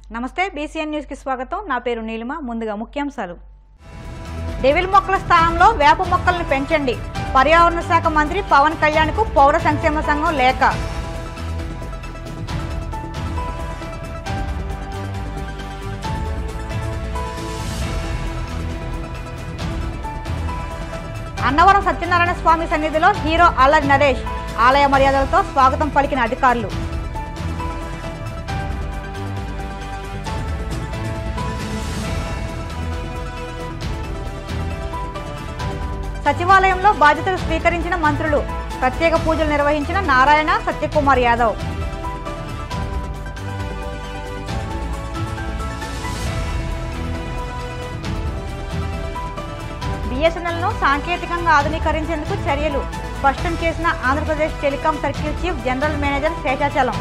నమస్తే బీసీఎన్ న్యూస్కి స్వాగతం నా పేరు నీలిమ ముందుగా ముఖ్యాంశాలు డెవిల్ మొక్కల స్థానంలో వేప మొక్కలను పెంచండి పర్యావరణ శాఖ మంత్రి పవన్ కళ్యాణ్కు పౌర సంక్షేమ సంఘం లేఖ అన్నవరం సత్యనారాయణ స్వామి సన్నిధిలో హీరో అల్లరి నరేష్ ఆలయ మర్యాదలతో స్వాగతం పలికిన అధికారులు సచివాలయంలో బాధ్యతలు స్వీకరించిన మంత్రులు ప్రత్యేక పూజలు నిర్వహించిన నారాయణ సత్యకుమార్ యాదవ్ బిఎస్ఎన్ఎల్ను సాంకేతికంగా ఆధునీకరించేందుకు చర్యలు స్పష్టం చేసిన Andhra Pradesh telecom circle chief general manager Seshachalam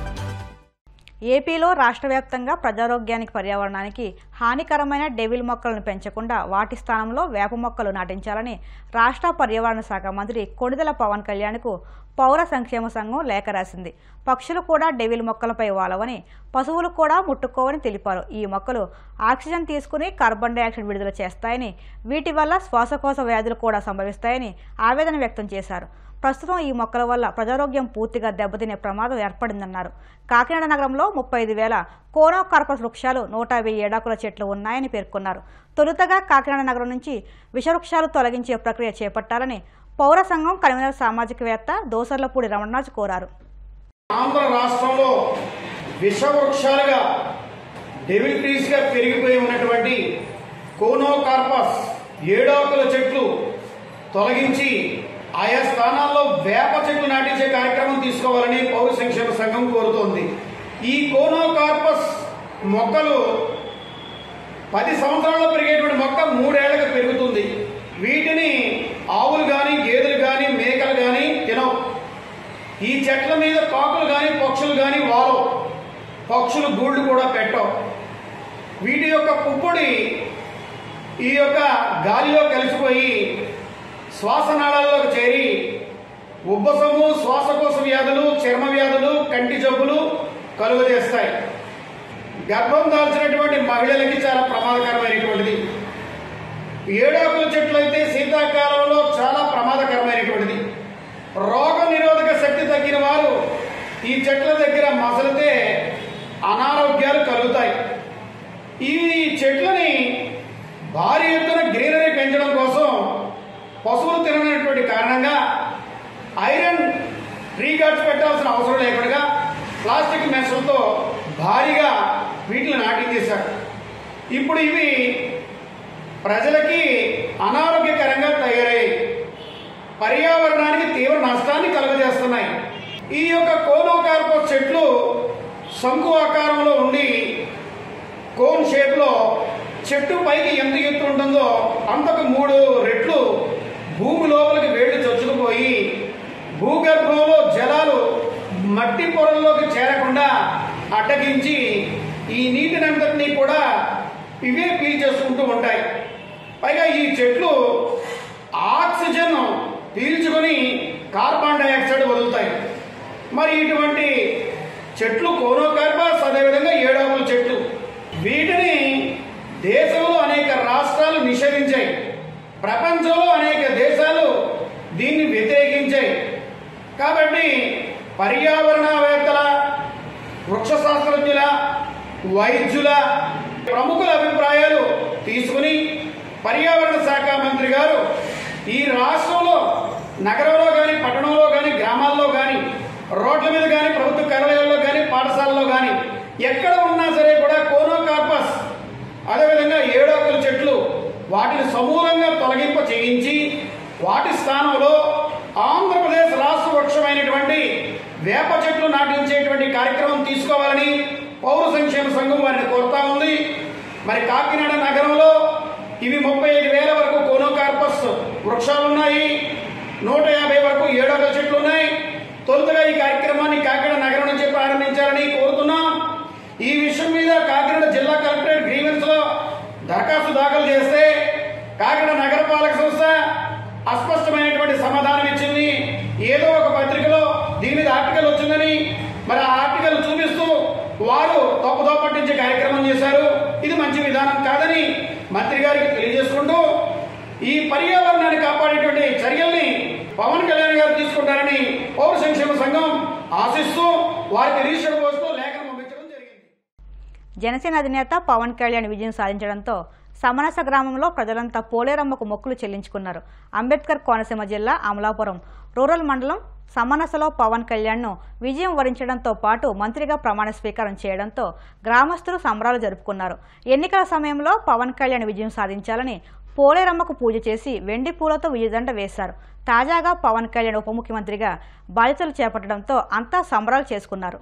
ఏపీలో రాష్ట్ర వ్యాప్తంగా ప్రజారోగ్యానికి పర్యావరణానికి హానికరమైన డెవిల్ మొక్కలను పెంచకుండా వాటి స్థానంలో వేప మొక్కలు నాటించాలని రాష్ట్ర పర్యావరణ శాఖ మంత్రి కొణిదెల పవన్ కళ్యాణ్కు పౌర సంక్షేమ సంఘం లేఖ రాసింది పక్షులు కూడా డెవిల్ మొక్కలపై వాలవని పశువులు కూడా ముట్టుకోవని తెలిపారు ఈ మొక్కలు ఆక్సిజన్ తీసుకుని కార్బన్ డైఆక్సైడ్ విడుదల చేస్తాయని వీటి వల్ల శ్వాసకోశ వ్యాధులు కూడా సంభవిస్తాయని ఆవేదన వ్యక్తం చేశారు ప్రస్తుతం ఈ మొక్కల వల్ల ప్రజారోగ్యం పూర్తిగా దెబ్బతినే ప్రమాదం ఏర్పడిందన్నారు కాకినాడ నగరంలో ముప్పై ఐదు వేల కోనోకార్పస్ వృక్షాలు నూట వెయ్యి ఏడాకుల చెట్లు ఉన్నాయని పేర్కొన్నారు తొలుతగా కాకినాడ నగరం నుంచి విషవృక్షాలు తొలగించే ప్రక్రియ చేపట్టాలని పౌర సంఘం కన్వీనర్ సామాజికవేత్త దోసర్లపూడి రమణరాజు కోరారు ఆంధ్ర రాష్ట్రంలో విషవృక్షాలుగా డెవిల్ ట్రీస్ గా పెరిగిపోయి ఉన్నటువంటి కోనోకార్పస్ ఏడాకుల చెట్లు తొలగించి ఆయా స్థానాల్లో వేప చెట్లు నాటించే కార్యక్రమం తీసుకోవాలని పౌర సంక్షేమ సంఘం కోరుతోంది ఈ కోనోకార్పస్ మొక్కలు పది సంవత్సరాల్లో పెరిగేటువంటి మొక్క మూడేళ్లకు పెరుగుతుంది వీటిని ఆవులు కానీ గేదెలు కానీ మేకలు కానీ తినవు ఈ చెట్ల మీద కాకులు కానీ పక్షులు కానీ వాలవు పక్షులు గూళ్ళు కూడా పెట్టవు వీటి యొక్క పుప్పొడి ఈ యొక్క గాలిలో కలిసిపోయి శ్వాసనాళాల్లోకి చేరి ఉబ్బసము శ్వాసకోశ వ్యాధులు చర్మ వ్యాధులు కంటి జబ్బులు కలుగజేస్తాయి గర్భం దాల్చినటువంటి మహిళలకి చాలా ప్రమాదకరమైనటువంటిది ఏడాకుల చెట్లు అయితే శీతాకాలంలో చాలా ప్రమాదకరమైనటువంటిది రోగ నిరోధక శక్తి తగ్గిన వారు ఈ చెట్ల దగ్గర మసలితే అనారోగ్యాలు కలుగుతాయి ఈ చెట్లని భారీ ఎత్తున గ్రీనరీ పెంచడం కోసం పశువులు తిననటువంటి కారణంగా ఐరన్ ట్రీ గార్డ్స్ పెట్టాల్సిన అవసరం లేకుండా ప్లాస్టిక్ మెషలతో భారీగా వీటిని నాటింగ్ చేశారు ఇప్పుడు ఇవి ప్రజలకి అనారోగ్యకరంగా తయారయ్యాయి పర్యావరణానికి తీవ్ర నష్టాన్ని కలుగజేస్తున్నాయి ఈ యొక్క కోనోకార్పస్ చెట్లు శంకు ఆకారంలో ఉండి కోన్ షేప్లో చెట్టు పైకి ఎంత ఎత్తు ఉంటుందో అంతకు మూడు రెట్లు భూమి లోపలికి వేడి చొచ్చుకుపోయి భూగర్భంలో జలాలు మట్టి పొరల్లోకి చేరకుండా అడ్డగించి ఈ నీటినంతటినీ కూడా ఇవే పీల్చేసుకుంటూ ఉంటాయి పైగా ఈ చెట్లు ఆక్సిజన్ పీల్చుకొని కార్బన్ డైఆక్సైడ్ వదులుతాయి మరి ఇటువంటి చెట్లు కోనోకార్బస్ అదేవిధంగా ఏడాకుల చెట్లు వీటిని దేశంలో అనేక రాష్ట్రాలు నిషేధించాయి ప్రపంచంలో అనేక దేశాలు దీన్ని వ్యతిరేకించాయి కాబట్టి పర్యావరణవేత్తల వృక్ష శాస్త్రజ్ఞుల వైద్యుల ప్రముఖుల అభిప్రాయాలు తీసుకుని పర్యావరణ శాఖ మంత్రి గారు ఈ రాష్ట్రంలో నగరంలో కానీ పట్టణంలో కానీ గ్రామాల్లో కానీ రోడ్ల మీద కానీ ప్రభుత్వ కార్యాలయాల్లో కానీ పాఠశాలలో కానీ ఎక్కడ ఉన్నా సరే కూడా కోనోకార్పస్ అదేవిధంగా ఏడాకుల చెట్లు వాటిని సమూలంగా తొలగింప చేయించి వాటి స్థానంలో ఆంధ్రప్రదేశ్ రాష్ట్ర వృక్షమైనటువంటి వేప చెట్లు నాటించేటువంటి కార్యక్రమం తీసుకోవాలని పౌర సంక్షేమ సంఘం వారిని కోరుతా ఉంది మరి కాకినాడ నగరంలో ఇవి ముప్పై ఐదు వేల వరకు కోనోకార్పస్ వృక్షాలు ఉన్నాయి నూట యాభై వరకు ఏడవ చెట్లు ఉన్నాయి తొలుతగా ఈ కార్యక్రమాన్ని కాకినాడ నగరం నుంచి ప్రారంభించాలని కోరుతున్నాం ఈ విషయం మీద కాకినాడ జిల్లా కలెక్టరేట్ గ్రీవెన్స్ లో దరఖాస్తు దాఖలు చేస్తే కాకినాడ నగరపాలక సంస్థ అస్పష్టమైనటువంటి సమాధానం ఇచ్చింది ఏదో ఒక పత్రికలో దీని మీద ఆర్టికల్ వచ్చిందని మరి ఆ ఆర్టికల్ చూపిస్తూ వారు తప్పుదో పట్టించే కార్యక్రమం మంత్రి గారికి తెలియజేసుకుంటూ ఈ పర్యావరణాన్ని కాపాడేటువంటి చర్యల్ని పవన్ కళ్యాణ్ గారు తీసుకుంటారని పౌర సంక్షేమ సంఘం ఆశిస్తూ వారికి రిజిస్టర్ పోస్టు లేఖను పంపించడం జరిగింది జనసేన అధినేత పవన్ కళ్యాణ్ విజయం సాధించడంతో సమనస గ్రామంలో ప్రజలంతా పోలేరమ్మకు మొక్కులు చెల్లించుకున్నారు అంబేద్కర్ కోనసీమ జిల్లా అమలాపురం రూరల్ మండలం సమనసలో పవన్ కళ్యాణ్ను విజయం వరించడంతో పాటు మంత్రిగా ప్రమాణ స్వీకారం చేయడంతో గ్రామస్తులు సంబరాలు జరుపుకున్నారు ఎన్నికల సమయంలో పవన్ కళ్యాణ్ విజయం సాధించాలని పోలేరమ్మకు పూజ చేసి వెండి పూలతో విజయదండ వేశారు తాజాగా పవన్ కళ్యాణ్ ఉప ముఖ్యమంత్రిగా బాధ్యతలు చేపట్టడంతో అంతా సంబరాలు చేసుకున్నారు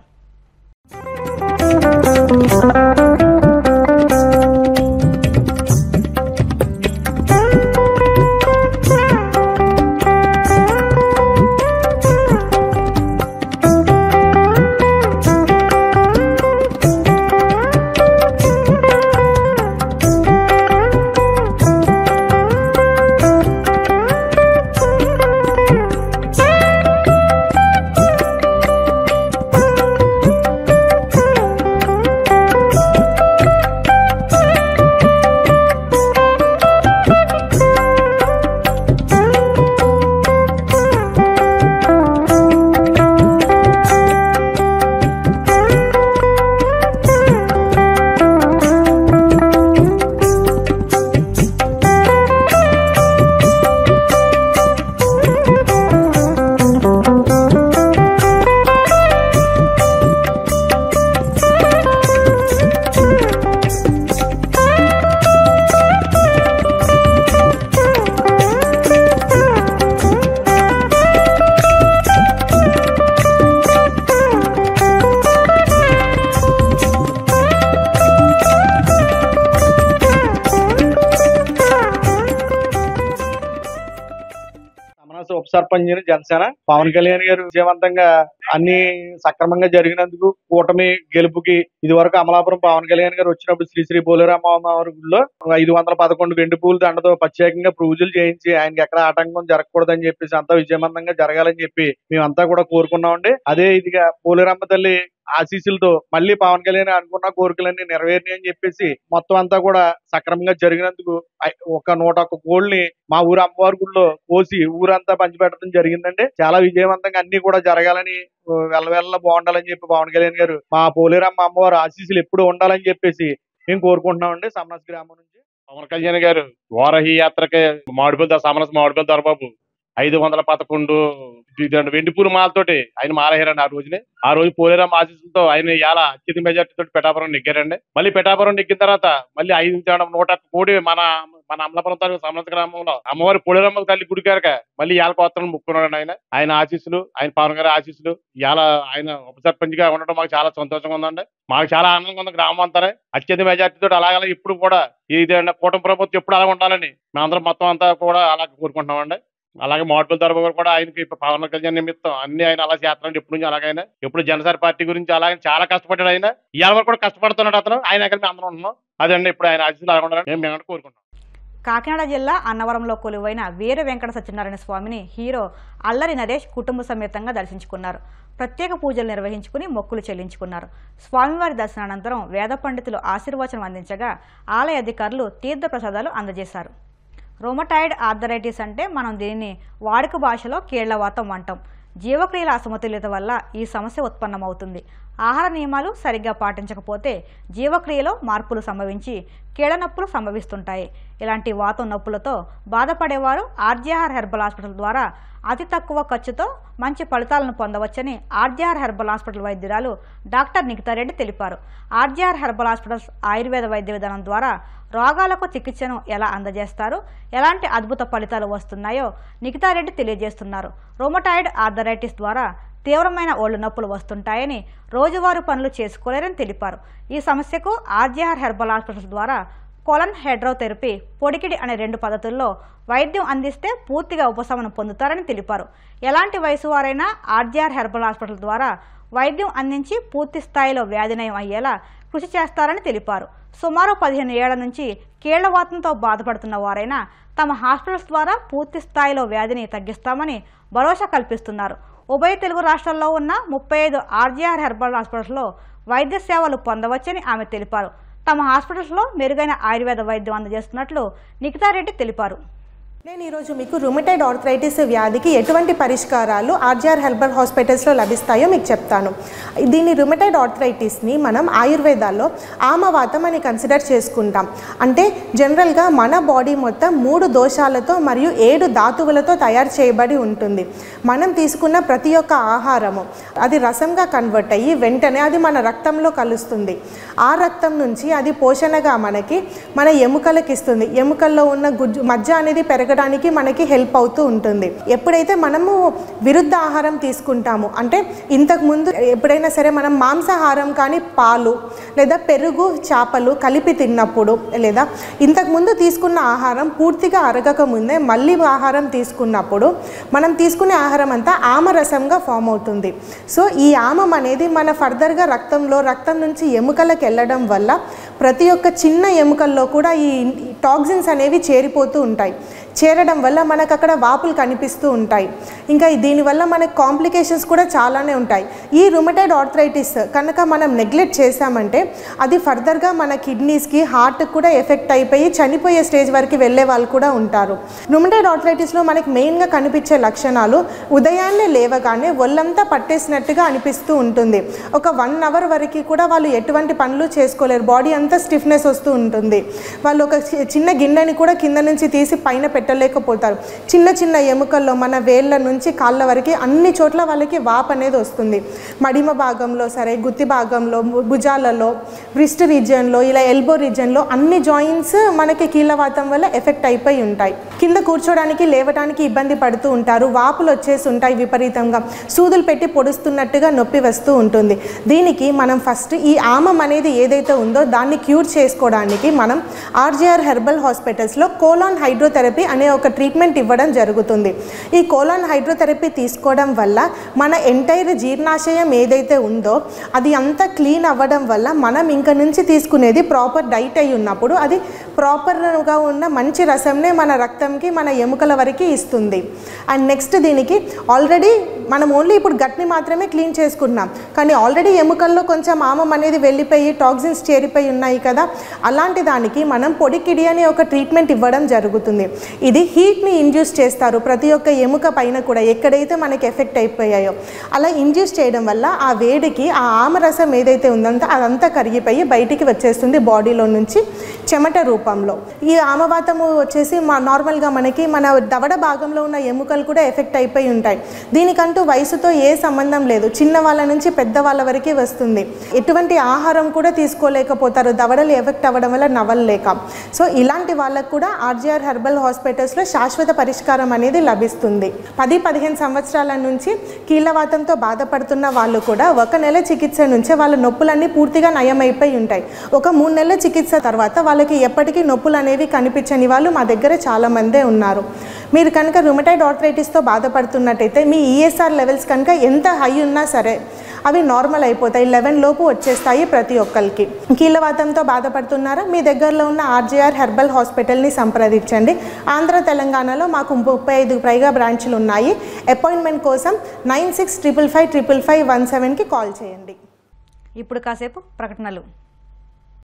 సమరస ఉప సర్పంచ్ జనసేన పవన్ కళ్యాణ్ గారు విజయవంతంగా అన్ని సక్రమంగా జరిగినందుకు కూటమి గెలుపుకి ఇది వరకు అమలాపురం పవన్ కళ్యాణ్ గారు వచ్చినప్పుడు శ్రీ శ్రీ పోలేరామవారి గుడిలో ఐదు వందల పదకొండు వెండి పూల దండతో ప్రత్యేకంగా పూజలు చేయించి ఆయనకి ఎక్కడ ఆటంకం జరగకూడదని చెప్పేసి అంతా విజయవంతంగా జరగాలని చెప్పి మేమంతా కూడా కోరుకున్నామండి అదే ఇదిగా పోలేరమ్మ తల్లి ఆశీస్సులతో మళ్ళీ పవన్ కళ్యాణ్ అనుకున్న కోరికలన్నీ నెరవేరినాయి అని చెప్పేసి మొత్తం అంతా కూడా సక్రమంగా జరిగినందుకు ఐ- ఒక నూట ఒక్క కోళ్ళని మా ఊరు అమ్మవారి గుడిలో కోసి ఊరంతా పంచిపెట్టడం జరిగిందండి చాలా విజయవంతంగా అన్ని కూడా జరగాలని ఆ, వెళ్ళవెళ్ళ బాగుండాలని చెప్పి పవన్ కళ్యాణ్ గారు మా పోలేరమ్మ అమ్మవారు ఆశీస్సులు ఎప్పుడు ఉండాలని చెప్పేసి మేము కోరుకుంటున్నామండి సమనస్ గ్రామం నుంచి పవన్ కళ్యాణ్ గారు వారహి యాత్రకి మామిడిపల్లి సమరస మామిడిపల్లి దొరబాబు ఐదు వందల పదకొండు ఇదండి వెండిపూరు మాలతోటి ఆయన మాలహేరండి ఆ రోజునే ఆ రోజు పోలేరమ్మ ఆశీస్సులతో ఆయన ఇవాళ అత్యధిక మెజార్టీ తోటి పెటాపురం నెగ్గారండి మళ్ళీ పెటాపురం నెగ్గిన తర్వాత మళ్ళీ ఐదు తేడా నూట ఒక్క కోడి మన మన అమలాపురం తాలూకు సమరస గ్రామంలో అమ్మవారి పోలేరమ్మ తల్లి గుడికారక మళ్ళీ ఇవాళ కోత్తలను ముక్కున్నాడు ఆయన ఆయన ఆశీస్సులు ఆయన పవన్ గారి ఆశీస్సులు ఇవాళ ఆయన ఉప సర్పంచ్ గా ఉండడం మాకు చాలా సంతోషంగా ఉందండి మాకు చాలా ఆనందంగా ఉంది గ్రామం అంతా అత్యధిక మెజార్టీ తోటి అలాగే ఇప్పుడు కూడా ఇది కూటమి ప్రభుత్వం ఎప్పుడు అలా ఉండాలని మేమందరం మొత్తం అంతా కూడా అలా కోరుకుంటున్నామండి అలాగే మోడల్ తరపు కూడా ఆయనకి ఇప్పుడు పవన్ కళ్యాణ్ నిమిత్తం అన్ని ఆయన అలా చేస్తున్నాడు ఎప్పుడు నుంచి అలాగైనా ఎప్పుడు జనసేన పార్టీ గురించి అలాగే చాలా కష్టపడ్డాడు ఆయన ఇవాళ వరకు కూడా కష్టపడుతున్నాడు అతను ఆయన దగ్గర మేము అందరం ఉంటున్నాం అదండి ఇప్పుడు ఆయన ఆశీస్సులు అలా ఉండాలని మేము మేము కోరుకుంటున్నాం కాకినాడ జిల్లా అన్నవరంలో కొలువైన వీర వెంకట సత్యనారాయణ స్వామిని హీరో అల్లరి నరేష్ కుటుంబ సమేతంగా దర్శించుకున్నారు ప్రత్యేక పూజలు నిర్వహించుకుని మొక్కులు చెల్లించుకున్నారు స్వామివారి దర్శనానంతరం వేద పండితులు ఆశీర్వచనం అందించగా ఆలయ అధికారులు తీర్థ ప్రసాదాలు అందజేశారు రోమటాయిడ్ ఆర్థరైటిస్ అంటే మనం దీనిని వాడుక భాషలో కీళ్లవాతం అంటాం జీవక్రియల అసమతుల్యత వల్ల ఈ సమస్య ఉత్పన్నమవుతుంది ఆహార నియమాలు సరిగ్గా పాటించకపోతే జీవక్రియలో మార్పులు సంభవించి కీళ్ళ నొప్పులు సంభవిస్తుంటాయి ఇలాంటి వాతం నొప్పులతో బాధపడేవారు ఆర్జీఆర్ హెర్బల్ హాస్పిటల్ ద్వారా అతి తక్కువ ఖర్చుతో మంచి ఫలితాలను పొందవచ్చని ఆర్జీఆర్ హెర్బల్ హాస్పిటల్ వైద్యురాలు డాక్టర్ నిఖితారెడ్డి తెలిపారు ఆర్జీఆర్ హెర్బల్ హాస్పిటల్స్ ఆయుర్వేద వైద్య విధానం ద్వారా రోగాలకు చికిత్సను ఎలా అందజేస్తారు ఎలాంటి అద్భుత ఫలితాలు వస్తున్నాయో నిఖితారెడ్డి తెలియజేస్తున్నారు రోమటాయిడ్ ఆర్థరైటిస్ ద్వారా తీవ్రమైన ఒళ్ళు నొప్పులు వస్తుంటాయని రోజువారీ పనులు చేసుకోలేరని తెలిపారు ఈ సమస్యకు ఆర్జీఆర్ హెర్బల్ హాస్పిటల్స్ ద్వారా కొలన్ హెడ్రోథెరపీ పొడికిడి అనే రెండు పద్ధతుల్లో వైద్యం అందిస్తే పూర్తిగా ఉపశమనం పొందుతారని తెలిపారు ఎలాంటి వయసు వారైనా ఆర్జీఆర్ హెర్బల్ హాస్పిటల్ ద్వారా వైద్యం అందించి పూర్తి స్థాయిలో వ్యాధి నయం అయ్యేలా కృషి చేస్తారని తెలిపారు సుమారు పదిహేను ఏళ్ల నుంచి కీళ్లవాతంతో బాధపడుతున్న వారైనా తమ హాస్పిటల్స్ ద్వారా పూర్తి స్థాయిలో వ్యాధిని తగ్గిస్తామని భరోసా కల్పిస్తున్నారు ఉభయ తెలుగు రాష్ట్రాల్లో ఉన్న ముప్పై ఐదు ఆర్జీఆర్ హెర్బల్ హాస్పిటల్స్లో వైద్య సేవలు పొందవచ్చని ఆమె తెలిపారు తమ హాస్పిటల్స్లో మెరుగైన ఆయుర్వేద వైద్యం అందజేస్తున్నట్లు నిఖితారెడ్డి తెలిపారు నేను ఈరోజు మీకు రుమటైడ్ ఆర్థరైటిస్ వ్యాధికి ఎటువంటి పరిష్కారాలు ఆర్జీఆర్ హెల్బర్ హాస్పిటల్స్లో లభిస్తాయో మీకు చెప్తాను దీన్ని రుమటైడ్ ఆర్థరైటిస్ని మనం ఆయుర్వేదాల్లో ఆమవాతం అని కన్సిడర్ చేసుకుంటాం అంటే జనరల్గా మన బాడీ మొత్తం మూడు దోషాలతో మరియు ఏడు ధాతువులతో తయారు చేయబడి ఉంటుంది మనం తీసుకున్న ప్రతి ఒక్క ఆహారము అది రసంగా కన్వర్ట్ అయ్యి వెంటనే అది మన రక్తంలో కలుస్తుంది ఆ రక్తం నుంచి అది పోషణగా మనకి మన ఎముకలకి ఇస్తుంది ఎముకల్లో ఉన్న గుజ్జు మజ్జ అనేది పెరగడానికి మనకి హెల్ప్ అవుతూ ఉంటుంది ఎప్పుడైతే మనము విరుద్ధ ఆహారం తీసుకుంటాము అంటే ఇంతకు ముందు ఎప్పుడైనా సరే మనం మాంసాహారం కానీ పాలు లేదా పెరుగు చేపలు కలిపి తిన్నప్పుడు లేదా ఇంతకు ముందు తీసుకున్న ఆహారం పూర్తిగా అరగక ముందే మళ్ళీ ఆహారం తీసుకున్నప్పుడు మనం తీసుకునే ఆహారం అంతా ఆమరసంగా ఫామ్ అవుతుంది సో ఈ ఆమం అనేది మన ఫర్దర్గా రక్తంలో రక్తం నుంచి ఎముకలకు వెళ్ళడం వల్ల ప్రతి ఒక్క చిన్న ఎముకల్లో కూడా ఈ టాక్సిన్స్ అనేవి చేరిపోతూ ఉంటాయి చేరడం వల్ల మనకు అక్కడ వాపులు కనిపిస్తూ ఉంటాయి ఇంకా దీనివల్ల మనకు కాంప్లికేషన్స్ కూడా చాలానే ఉంటాయి ఈ రుమటైడ్ ఆర్థరైటిస్ కనుక మనం నెగ్లెక్ట్ చేసామంటే అది ఫర్దర్గా మన కిడ్నీస్కి హార్ట్కి కూడా ఎఫెక్ట్ అయిపోయి చనిపోయే స్టేజ్ వరకు వెళ్ళే వాళ్ళు కూడా ఉంటారు రుమటైడ్ ఆర్థరైటిస్లో మనకి మెయిన్గా కనిపించే లక్షణాలు ఉదయాన్నే లేవగానే ఒళ్ళంతా పట్టేసినట్టుగా అనిపిస్తూ ఉంటుంది ఒక వన్ అవర్ వరకు కూడా వాళ్ళు ఎటువంటి పనులు చేసుకోలేరు బాడీ అంతా స్టిఫ్నెస్ వస్తూ ఉంటుంది వాళ్ళు ఒక చి- చిన్న గిన్నెని కూడా కింద నుంచి తీసి పైన పెట్టలేకపోతారు చిన్న చిన్న ఎముకల్లో మన వేళ్ళ నుంచి కాళ్ళ వరకు అన్ని చోట్ల వాళ్ళకి వాప్ అనేది వస్తుంది మడిమ భాగంలో సరే గుత్తి భాగంలో భు- భుజాలలో బ్రిస్ట్ రీజియన్లో ఇలా ఎల్బో రీజియన్లో అన్ని జాయింట్స్ మనకి కీళ్ళవాతం వల్ల ఎఫెక్ట్ అయిపోయి ఉంటాయి కింద కూర్చోడానికి లేవడానికి ఇబ్బంది పడుతూ ఉంటారు వాపులు వచ్చేసి ఉంటాయి విపరీతంగా సూదులు పెట్టి పొడుస్తున్నట్టుగా నొప్పి వస్తూ ఉంటుంది దీనికి మనం ఫస్ట్ ఈ ఆమం అనేది ఏదైతే ఉందో దాన్ని క్యూర్ చేసుకోవడానికి మనం ఆర్జీఆర్ హెర్బల్ హాస్పిటల్స్లో కోలాన్ హైడ్రోథెరపీ అనే ఒక ట్రీట్మెంట్ ఇవ్వడం జరుగుతుంది ఈ కోలాన్ హైడ్రోథెరపీ తీసుకోవడం వల్ల మన ఎంటైర్ జీర్ణాశయం ఏదైతే ఉందో అది అంతా క్లీన్ అవ్వడం వల్ల మనం ఇంక నుంచి తీసుకునేది ప్రాపర్ డైట్ అయి ఉన్నప్పుడు అది ప్రాపర్గా ఉన్న మంచి రసంనే మన రక్తంకి మన ఎముకల వరకు ఇస్తుంది అండ్ నెక్స్ట్ దీనికి ఆల్రెడీ మనం ఓన్లీ ఇప్పుడు గట్ని మాత్రమే క్లీన్ చేసుకుంటున్నాం కానీ ఆల్రెడీ ఎముకల్లో కొంచెం ఆమం అనేది వెళ్ళిపోయి టాక్సిన్స్ చేరిపోయి ఉన్నాయి కదా అలాంటి దానికి మనం పొడికిడి అనే ఒక ట్రీట్మెంట్ ఇవ్వడం జరుగుతుంది ఇది హీట్ని ఇండ్యూస్ చేస్తారు ప్రతి ఒక్క ఎముక పైన కూడా ఎక్కడైతే మనకి ఎఫెక్ట్ అయిపోయాయో అలా ఇండ్యూస్ చేయడం వల్ల ఆ వేడికి ఆ ఆమరసం ఏదైతే ఉందంటే అదంతా కరిగిపోయి బయటికి వచ్చేస్తుంది బాడీలో నుంచి చెమట రూపంలో ఈ ఆమవాతము వచ్చేసి మా నార్మల్గా మనకి మన దవడ భాగంలో ఉన్న ఎముకలు కూడా ఎఫెక్ట్ అయిపోయి ఉంటాయి దీనికంటూ వయసుతో ఏ సంబంధం లేదు చిన్న వాళ్ళ నుంచి పెద్ద వాళ్ళ వరకు వస్తుంది ఎటువంటి ఆహారం కూడా తీసుకోలేకపోతారు దవడలు ఎఫెక్ట్ అవ్వడం వల్ల నవలలేక సో ఇలాంటి వాళ్ళకు కూడా ఆర్జీఆర్ హెర్బల్ హాస్పిటల్స్లో శాశ్వత పరిష్కారం అనేది లభిస్తుంది పది పదిహేను సంవత్సరాల నుంచి కీళ్ళవాతంతో బాధపడుతున్న వాళ్ళు కూడా ఒక నెల చికిత్స నుంచే వాళ్ళ నొప్పులన్నీ పూర్తిగా నయమైపోయి ఉంటాయి ఒక మూడు నెలల చికిత్స తర్వాత వాళ్ళకి ఎప్పటికీ నొప్పులు అనేవి కనిపించని వాళ్ళు మా దగ్గర చాలామందే ఉన్నారు మీరు కనుక రుమటైడ్ ఆర్థరైటిస్తో బాధపడుతున్నట్టయితే మీ ఈఎస్ఆర్ లెవెల్స్ కనుక ఎంత హై ఉన్నా సరే అవి నార్మల్ అయిపోతాయి లెవెన్ లోపు వచ్చేస్తాయి ప్రతి ఒక్కరికి కీళ్ళవాతంతో బాధపడుతున్నారా మీ దగ్గరలో ఉన్న ఆర్జీఆర్ హెర్బల్ హాస్పిటల్ని సంప్రదించండి ఆంధ్ర తెలంగాణలో మాకు ముప్పై ఐదు పైగా బ్రాంచ్లు ఉన్నాయి అపాయింట్మెంట్ కోసం nine six triple five triple five one సెవెన్కి కాల్ చేయండి ఇప్పుడు కాసేపు ప్రకటనలు